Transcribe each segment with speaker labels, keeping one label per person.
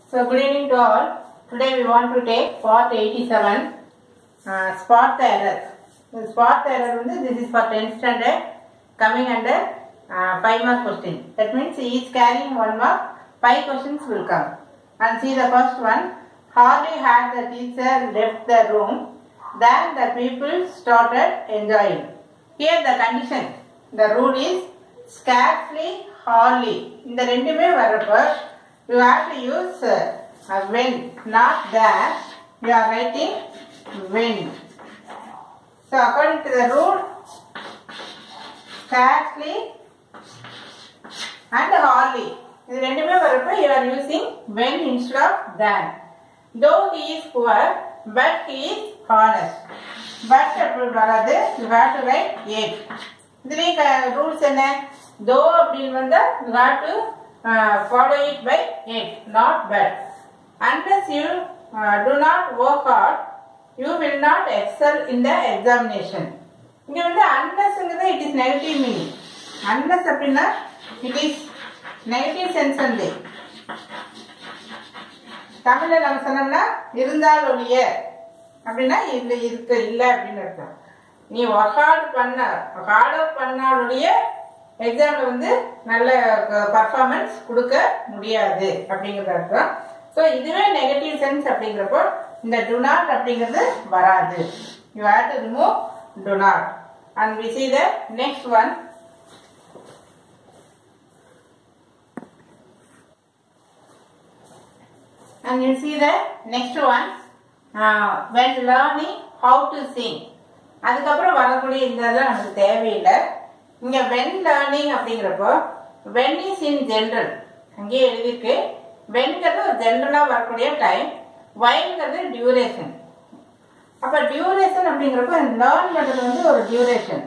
Speaker 1: So good evening to all. Today we want to take part 87, uh, spot the error. The spot the error வந்து this is for 10th standard coming under uh, 5 mark question. That means each carrying 1 mark, 5 questions will come. And see the first one. Hardly had the teacher left the room, then the people started enjoying. Here the condition, the rule is scarcely, hardly. இந்த ரெண்டுமே வரப்போ you have to use uh, when, not that. You are writing when. So according to the rule, scarcely and hardly. இது ரெண்டுமே வரப்போ you are using when instead of than. Though he is poor, but he is honest. But அப்படி வராது you have to write it. இதுலேயே rules என்ன தோ அப்படின்னு வந்தா you have to uh, follow it by it, not but. Unless you uh, do not work hard, you will not excel in the examination. இங்க வந்து unlessங்கிறது it is negative meaning. Unless அப்படின்னா it is negative sense only. தமிழ்ல நம்ம சொன்னோம்னா இருந்தால் ஒழிய அப்படின்னா இல்ல இருக்கு இல்ல அப்படின்னு அர்த்தம் நீ ஒர்க் ஹார்ட் பண்ண ஹார்ட் ஒர்க் பண்ணாலுடைய எக்ஸாம்ல வந்து நல்ல பர்ஃபார்மன்ஸ் கொடுக்க முடியாது அப்படிங்கிறது அர்த்தம் ஸோ இதுவே நெகட்டிவ் சென்ஸ் அப்படிங்கிறப்போ இந்த டு நாட் அப்படிங்கிறது வராது you have to remove do not and we see the next one and you see the next one uh, when learning how to sing அதுக்கப்புறம் வரக்கூடிய இந்த இதெல்லாம் நமக்கு தேவையில்லை இங்க வென் லேர்னிங் அப்படிங்கிறப்போ வென் இஸ் இன் ஜென்ரல் அங்கேயே எழுதியிருக்கு வென்கிறது ஒரு ஜென்ரலாக வரக்கூடிய டைம் வயல்ங்கிறது டியூரேஷன் அப்போ டியூரேஷன் அப்படிங்கிறப்போ லேர்ன் பண்ணுறது வந்து ஒரு டியூரேஷன்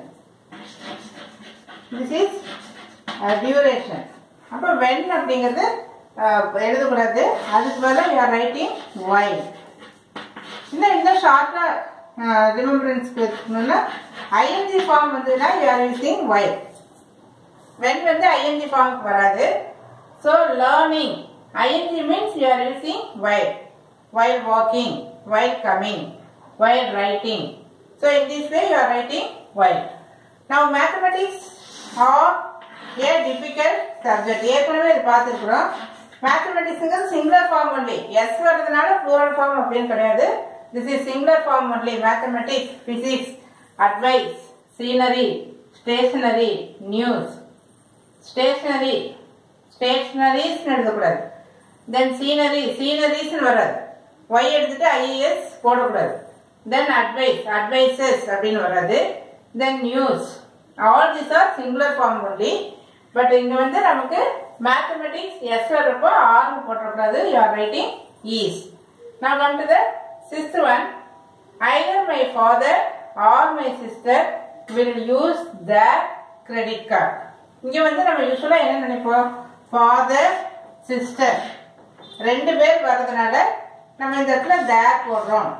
Speaker 1: திஸ் இஸ் டியூரேஷன் அப்போ வென் அப்படிங்கிறது எழுதக்கூடாது அதுக்கு பதிலாக யூஆர் ரைட்டிங் ஒயில் இன்னும் இன்னும் ஷார்ட்டாக ரிமெம்பரன்ஸ்க்கு இருக்கணும்னா ஐஎன்ஜி ஃபார்ம் வந்ததுன்னா யூஆர் யூசிங் ஒயில் வென் வந்து ஐஎன்ஜி ஃபார்முக்கு வராது so learning ING means you are using while while walking while coming while writing so in this way you are writing while now mathematics are a difficult subject ஏற்கனவே இது பார்த்துருக்குறோம் மேத்தமெட்டிக்ஸுங்கிறது singular form only S வர்றதுனால plural form அப்படின்னு கிடையாது this is singular form only mathematics physics advice scenery stationery news stationery ஸ்டேஷனரிஸ்னு எழுதக்கூடாது தென் scenery சீனரிஸ்னு வராது ஒய் எடுத்துட்டு ஐஏஎஸ் போடக்கூடாது தென் அட்வைஸ் அட்வைசஸ் அப்படின்னு வராது then news all this are singular form only but இங்க வந்து நமக்கு மேத்தமெட்டிக்ஸ் எஸ் வர்றப்போ ஆர்னு போட்டக்கூடாது யூ ஆர் ரைட்டிங் ஈஸ் நான் வந்து the sixth one either my father or my sister will use the credit card இங்க வந்து நம்ம யூஸ்வலா என்ன நினைப்போம் ஃபாதர் சிஸ்டர் ரெண்டு பேர் வர்றதுனால நம்ம இந்த இடத்துல தேர் போடுறோம்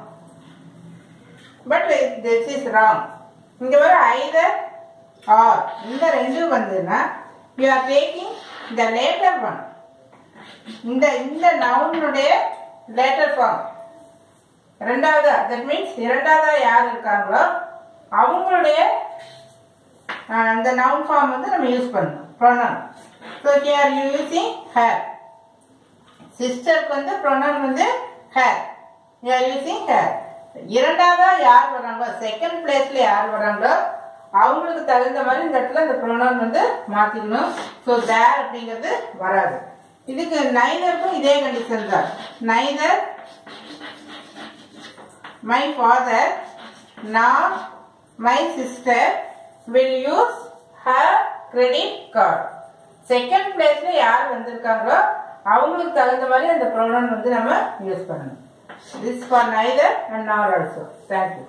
Speaker 1: பட் திஸ் இஸ் ராங் இங்க வர ஐதர் ஆர் இந்த ரெண்டும் வந்ததுன்னா you are taking the latter one இந்த இந்த நவுனுடைய லேட்டர் ஃபார்ம் ரெண்டாவதா தட் மீன்ஸ் இரண்டாவதா யார் இருக்காங்களோ அவங்களுடைய அந்த நவுன் ஃபார்ம் வந்து நம்ம யூஸ் பண்ணணும் pronoun so here you using her சிஸ்டருக்கு வந்து ப்ரொனவுன் வந்து her you are using her இரண்டாவதா யார் வராங்களோ செகண்ட் பிளேஸ்ல யார் வராங்களோ அவங்களுக்கு தகுந்த மாதிரி இந்த இடத்துல இந்த ப்ரொனவுன் வந்து மாத்திக்கணும் ஸோ தேர் அப்படிங்கிறது வராது இதுக்கு நைதருக்கும் இதே கண்டிஷன் தான் neither my father nor my sister will use her credit card second பிளேஸ்ல யார் வந்திருக்காங்களோ அவங்களுக்கு தகுந்த மாதிரி அந்த ப்ரோனவுன் வந்து நம்ம யூஸ் பண்ணணும் this for neither and nor also thank you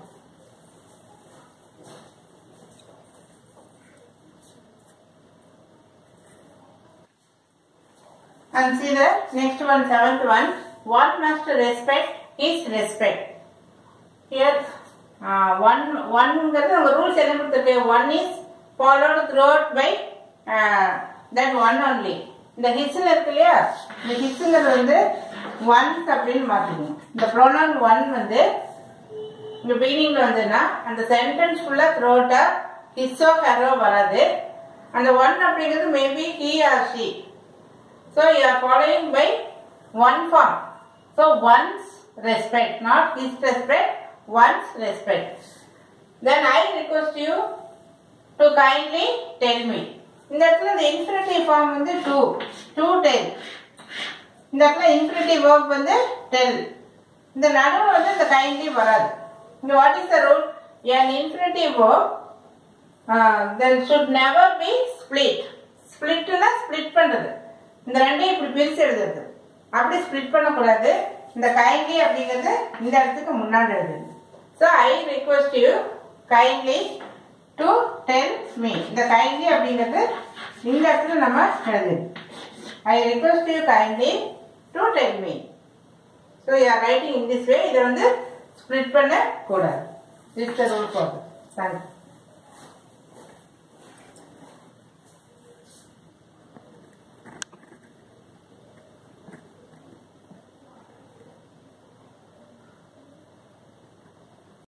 Speaker 1: And see the next one, seventh one. What must respect is respect. Here, uh, one, oneங்கிறது நம்ம ரூல்ஸ் என்ன கொடுத்துருக்கு one is followed throughout by that one only இந்த ஹிஸ்ல இருக்கு இல்லையா இந்த ஹிஸ்ங்கிறது வந்து ஒன்ஸ் அப்படின்னு மாத்திக்கணும் இந்த ப்ரோனவுன் ஒன் வந்து இங்க பிகினிங்ல வந்ததுன்னா அந்த சென்டென்ஸ் ஃபுல்லா த்ரோட்டா ஹிஸ்ஸோ ஹெரோ வராது அந்த ஒன் அப்படிங்கிறது maybe he or she so you are following by one form so one's respect not his respect one's respect then I request you to kindly tell me இந்த இடத்துல இந்த இன்ஃபினிட்டிவ் ஃபார்ம் வந்து to to tell இந்த இடத்துல infinitive verb வந்து del இந்த நடுவில் வந்து இந்த கைண்ட்லி வராது இங்க what is the rule an infinitive verb uh, then should never be split ஸ்பிளிட்னா ஸ்ப்ளிட் பண்றது இந்த ரெண்டையும் இப்படி பிரிச்சு எழுதுறது அப்படி ஸ்ப்ளிட் பண்ணக்கூடாது இந்த கைண்ட்லி அப்படிங்கிறது இந்த இடத்துக்கு முன்னாடி எழுதுது so I request you kindly to tell me இந்த கைண்ட்லி அப்படிங்கிறது இந்த இடத்துல நம்ம எழுதுது I request you kindly to tell me so யார் ரைட்டிங் இன் திஸ் வே இதை வந்து ஸ்ப்ளிட் பண்ண கூடாது this the rule for thank you